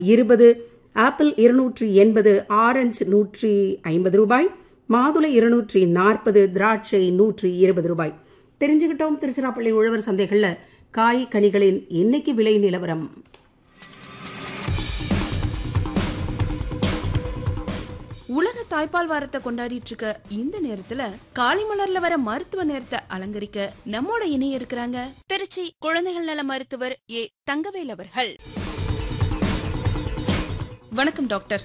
இருபது ஆப்பிள் இருநூற்றி எண்பது ஆரஞ்சு நூற்றி ஐம்பது ரூபாய் மாதுளை இருநூற்றி நாற்பது திராட்சை நூற்றி இருபது ரூபாய் தெரிஞ்சுக்கிட்டோம் திருச்சிராப்பள்ளி உழவர் சந்தைகளில் காய் கனிகளின் இன்னைக்கு விலை நிலவரம் உலக தாய்ப்பால் வாரத்தை கொண்டாடிட்டு இருக்க இந்த நேரத்துல காளிமலர்ல வர மருத்துவ நேரத்தை அலங்கரிக்க நம்மோட இணைய இருக்கிறாங்க திருச்சி குழந்தைகள் நல மருத்துவர் ஏ தங்கவேல் அவர்கள் வணக்கம் டாக்டர்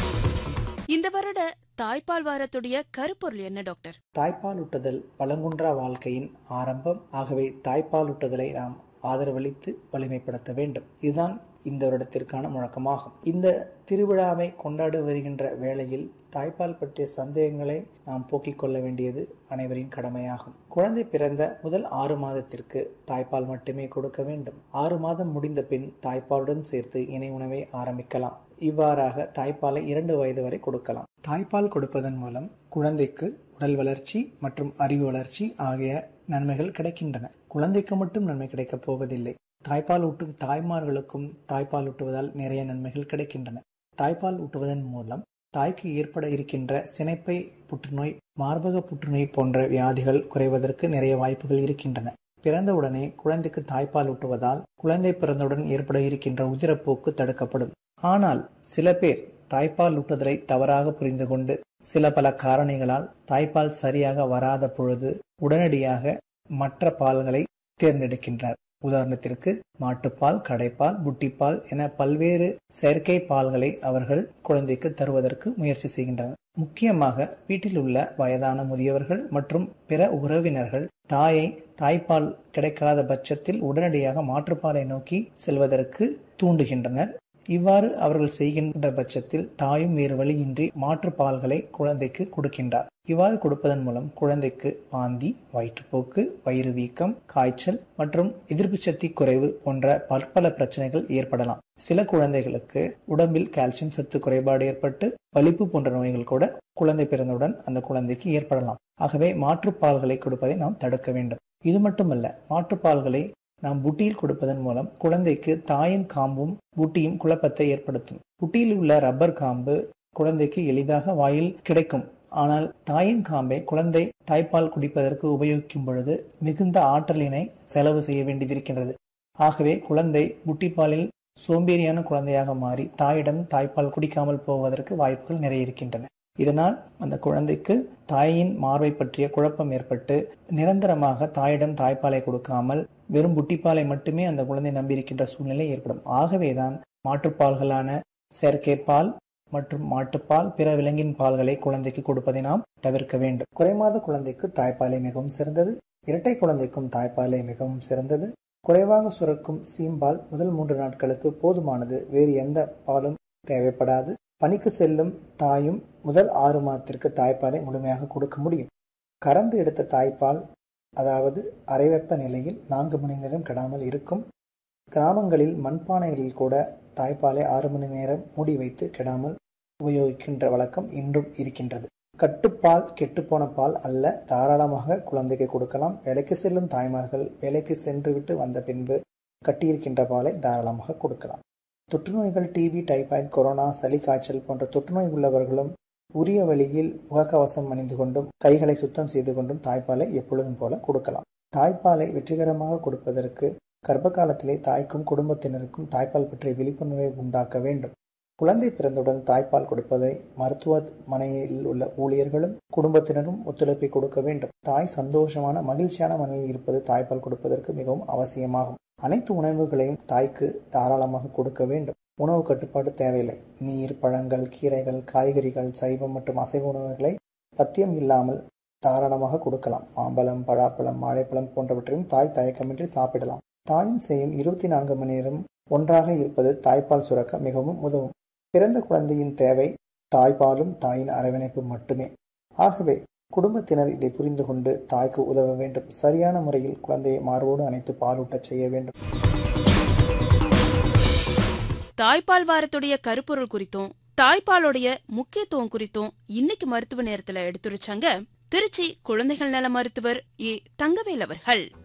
இந்த வருட தாய்ப்பால் வாரத்துடைய கருப்பொருள் என்ன டாக்டர் தாய்ப்பால் ஊட்டுதல் வளங்குன்றா வாழ்க்கையின் ஆரம்பம் ஆகவே தாய்ப்பால் ஊட்டுதலை நாம் ஆதரவளித்து வலிமைப்படுத்த வேண்டும் இதுதான் இந்த வருடத்திற்கான முழக்கமாகும் இந்த திருவிழாவை கொண்டாடி வருகின்ற வேளையில் தாய்ப்பால் பற்றிய சந்தேகங்களை நாம் போக்கிக் கொள்ள வேண்டியது அனைவரின் கடமையாகும் குழந்தை பிறந்த முதல் ஆறு மாதத்திற்கு தாய்ப்பால் மட்டுமே கொடுக்க வேண்டும் ஆறு மாதம் முடிந்த பின் தாய்ப்பாலுடன் சேர்த்து இணை உணவை ஆரம்பிக்கலாம் இவ்வாறாக தாய்ப்பாலை இரண்டு வயது வரை கொடுக்கலாம் தாய்ப்பால் கொடுப்பதன் மூலம் குழந்தைக்கு உடல் வளர்ச்சி மற்றும் அறிவு வளர்ச்சி ஆகிய நன்மைகள் கிடைக்கின்றன குழந்தைக்கு மட்டும் நன்மை கிடைக்கப் போவதில்லை தாய்ப்பால் ஊட்டும் தாய்மார்களுக்கும் தாய்ப்பால் ஊட்டுவதால் நிறைய நன்மைகள் கிடைக்கின்றன தாய்ப்பால் ஊட்டுவதன் மூலம் தாய்க்கு ஏற்பட இருக்கின்ற சினைப்பை புற்றுநோய் மார்பக புற்றுநோய் போன்ற வியாதிகள் குறைவதற்கு நிறைய வாய்ப்புகள் இருக்கின்றன பிறந்தவுடனே குழந்தைக்கு தாய்ப்பால் ஊட்டுவதால் குழந்தை பிறந்தவுடன் ஏற்பட இருக்கின்ற உதிரப்போக்கு தடுக்கப்படும் ஆனால் சில பேர் தாய்ப்பால் ஊட்டுதலை தவறாக புரிந்து கொண்டு சில பல காரணிகளால் தாய்ப்பால் சரியாக வராத பொழுது உடனடியாக மற்ற பால்களை தேர்ந்தெடுக்கின்றனர் உதாரணத்திற்கு மாட்டுப்பால் கடைப்பால் புட்டிப்பால் என பல்வேறு செயற்கை பால்களை அவர்கள் குழந்தைக்கு தருவதற்கு முயற்சி செய்கின்றனர் முக்கியமாக வீட்டில் உள்ள வயதான முதியவர்கள் மற்றும் பிற உறவினர்கள் தாயை தாய்ப்பால் கிடைக்காத பட்சத்தில் உடனடியாக மாற்றுப்பாலை நோக்கி செல்வதற்கு தூண்டுகின்றனர் இவ்வாறு அவர்கள் செய்கின்ற பட்சத்தில் தாயும் வேறு வழியின்றி மாற்று பால்களை குழந்தைக்கு கொடுக்கின்றார் இவ்வாறு கொடுப்பதன் மூலம் குழந்தைக்கு வாந்தி வயிற்றுப்போக்கு வயிறு வீக்கம் காய்ச்சல் மற்றும் எதிர்ப்பு சக்தி குறைவு போன்ற பற்பல பிரச்சனைகள் ஏற்படலாம் சில குழந்தைகளுக்கு உடம்பில் கால்சியம் சத்து குறைபாடு ஏற்பட்டு வலிப்பு போன்ற நோய்கள் கூட குழந்தை பிறந்தவுடன் அந்த குழந்தைக்கு ஏற்படலாம் ஆகவே மாற்றுப்பால்களை கொடுப்பதை நாம் தடுக்க வேண்டும் இது மட்டுமல்ல மாற்றுப்பால்களை நாம் புட்டியில் கொடுப்பதன் மூலம் குழந்தைக்கு தாயின் காம்பும் புட்டியும் குழப்பத்தை ஏற்படுத்தும் புட்டியில் உள்ள ரப்பர் காம்பு குழந்தைக்கு எளிதாக வாயில் கிடைக்கும் ஆனால் தாயின் காம்பை குழந்தை தாய்ப்பால் குடிப்பதற்கு உபயோகிக்கும் பொழுது மிகுந்த ஆற்றலினை செலவு செய்ய வேண்டியதிருக்கின்றது ஆகவே குழந்தை புட்டிப்பாலில் சோம்பேறியான குழந்தையாக மாறி தாயிடம் தாய்ப்பால் குடிக்காமல் போவதற்கு வாய்ப்புகள் நிறைய இருக்கின்றன இதனால் அந்த குழந்தைக்கு தாயின் மார்பை பற்றிய குழப்பம் ஏற்பட்டு நிரந்தரமாக தாயிடம் தாய்ப்பாலை கொடுக்காமல் வெறும் புட்டிப்பாலை மட்டுமே அந்த குழந்தை நம்பியிருக்கின்ற சூழ்நிலை ஏற்படும் ஆகவேதான் மாற்றுப்பால்களான செயற்கை பால் மற்றும் மாட்டுப்பால் பிற விலங்கின் பால்களை குழந்தைக்கு கொடுப்பதை நாம் தவிர்க்க வேண்டும் குறைமாத குழந்தைக்கு தாய்ப்பாலை மிகவும் சிறந்தது இரட்டை குழந்தைக்கும் தாய்ப்பாலை மிகவும் சிறந்தது குறைவாக சுரக்கும் சீம்பால் முதல் மூன்று நாட்களுக்கு போதுமானது வேறு எந்த பாலும் தேவைப்படாது பணிக்கு செல்லும் தாயும் முதல் ஆறு மாதத்திற்கு தாய்ப்பாலை முழுமையாக கொடுக்க முடியும் கறந்து எடுத்த தாய்ப்பால் அதாவது அரைவெப்ப நிலையில் நான்கு மணி நேரம் கெடாமல் இருக்கும் கிராமங்களில் மண்பானைகளில் கூட தாய்ப்பாலை ஆறு மணி நேரம் மூடி வைத்து கெடாமல் உபயோகிக்கின்ற வழக்கம் இன்றும் இருக்கின்றது கட்டுப்பால் கெட்டுப்போன பால் அல்ல தாராளமாக குழந்தைக்கு கொடுக்கலாம் வேலைக்கு செல்லும் தாய்மார்கள் வேலைக்கு சென்றுவிட்டு வந்த பின்பு கட்டியிருக்கின்ற பாலை தாராளமாக கொடுக்கலாம் தொற்றுநோய்கள் டிபி டைபாய்டு கொரோனா சளி காய்ச்சல் போன்ற தொற்றுநோய் உள்ளவர்களும் உரிய வழியில் முகக்கவசம் அணிந்து கொண்டும் கைகளை சுத்தம் செய்து கொண்டும் தாய்ப்பாலை எப்பொழுதும் போல கொடுக்கலாம் தாய்ப்பாலை வெற்றிகரமாக கொடுப்பதற்கு கர்ப்ப காலத்திலே தாய்க்கும் குடும்பத்தினருக்கும் தாய்ப்பால் பற்றிய விழிப்புணர்வை உண்டாக்க வேண்டும் குழந்தை பிறந்தவுடன் தாய்ப்பால் கொடுப்பதை மருத்துவமனையில் உள்ள ஊழியர்களும் குடும்பத்தினரும் ஒத்துழைப்பை கொடுக்க வேண்டும் தாய் சந்தோஷமான மகிழ்ச்சியான மனநிலையில் இருப்பது தாய்ப்பால் கொடுப்பதற்கு மிகவும் அவசியமாகும் அனைத்து உணவுகளையும் தாய்க்கு தாராளமாக கொடுக்க வேண்டும் உணவு கட்டுப்பாடு தேவையில்லை நீர் பழங்கள் கீரைகள் காய்கறிகள் சைவம் மற்றும் அசைவ உணவுகளை பத்தியம் இல்லாமல் தாராளமாக கொடுக்கலாம் மாம்பழம் பழாப்பழம் வாழைப்பழம் போன்றவற்றையும் தாய் தயக்கமின்றி சாப்பிடலாம் தாயும் செய்யும் இருபத்தி நான்கு மணி நேரம் ஒன்றாக இருப்பது தாய்ப்பால் சுரக்க மிகவும் உதவும் பிறந்த குழந்தையின் தேவை தாய்ப்பாலும் தாயின் அரவணைப்பு மட்டுமே ஆகவே குடும்பத்தினர் இதை புரிந்து கொண்டு தாய்க்கு உதவ வேண்டும் சரியான முறையில் குழந்தையை மார்போடு அணைத்து பாலூட்டச் செய்ய வேண்டும் தாய்ப்பால் வாரத்துடைய கருப்பொருள் குறித்தும் தாய்ப்பாலுடைய முக்கியத்துவம் குறித்தும் இன்னைக்கு மருத்துவ நேரத்துல எடுத்துரைச்சாங்க திருச்சி குழந்தைகள் நல மருத்துவர் ஏ தங்கவேல் அவர்கள்